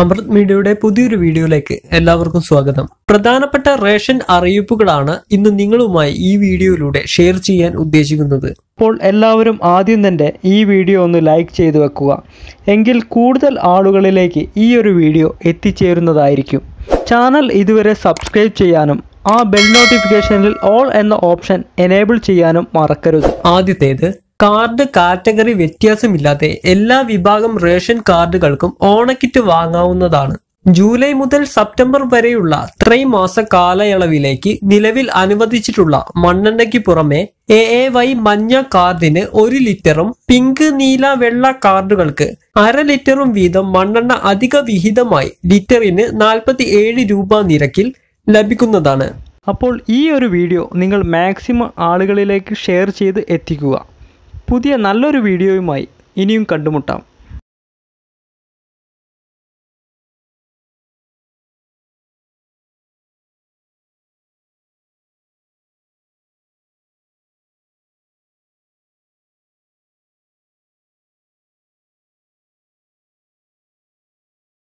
അമൃത് മീഡിയയുടെ പുതിയൊരു വീഡിയോയിലേക്ക് എല്ലാവർക്കും സ്വാഗതം പ്രധാനപ്പെട്ട റേഷൻ അറിയിപ്പുകളാണ് ഇന്ന് നിങ്ങളുമായി ഈ വീഡിയോയിലൂടെ ഷെയർ ചെയ്യാൻ ഉദ്ദേശിക്കുന്നത് അപ്പോൾ എല്ലാവരും ആദ്യം തന്നെ ഈ വീഡിയോ ഒന്ന് ലൈക്ക് ചെയ്തു വെക്കുക എങ്കിൽ കൂടുതൽ ആളുകളിലേക്ക് ഈ ഒരു വീഡിയോ എത്തിച്ചേരുന്നതായിരിക്കും ചാനൽ ഇതുവരെ സബ്സ്ക്രൈബ് ചെയ്യാനും ആ ബെൽ നോട്ടിഫിക്കേഷനിൽ ഓൾ എന്ന ഓപ്ഷൻ എനേബിൾ ചെയ്യാനും മറക്കരുത് ആദ്യത്തേത് കാർഡ് കാറ്റഗറി വ്യത്യാസമില്ലാതെ എല്ലാ വിഭാഗം റേഷൻ കാർഡുകൾക്കും ഓണക്കിറ്റ് വാങ്ങാവുന്നതാണ് ജൂലൈ മുതൽ സെപ്റ്റംബർ വരെയുള്ള ത്രൈമാസ കാലയളവിലേക്ക് നിലവിൽ അനുവദിച്ചിട്ടുള്ള മണ്ണെണ്ണയ്ക്ക് പുറമെ എ എ വൈ മഞ്ഞ കാർഡിന് ഒരു ലിറ്ററും പിങ്ക് നീല വെള്ള കാർഡുകൾക്ക് അര ലിറ്ററും വീതം മണ്ണെണ്ണ അധിക വിഹിതമായി ലിറ്ററിന് നാൽപ്പത്തി ഏഴ് രൂപ നിരക്കിൽ ലഭിക്കുന്നതാണ് അപ്പോൾ ഈ ഒരു വീഡിയോ നിങ്ങൾ മാക്സിമം ആളുകളിലേക്ക് ഷെയർ ചെയ്ത് എത്തിക്കുക പുതിയ നല്ലൊരു വീഡിയോയുമായി ഇനിയും കണ്ടുമുട്ടാം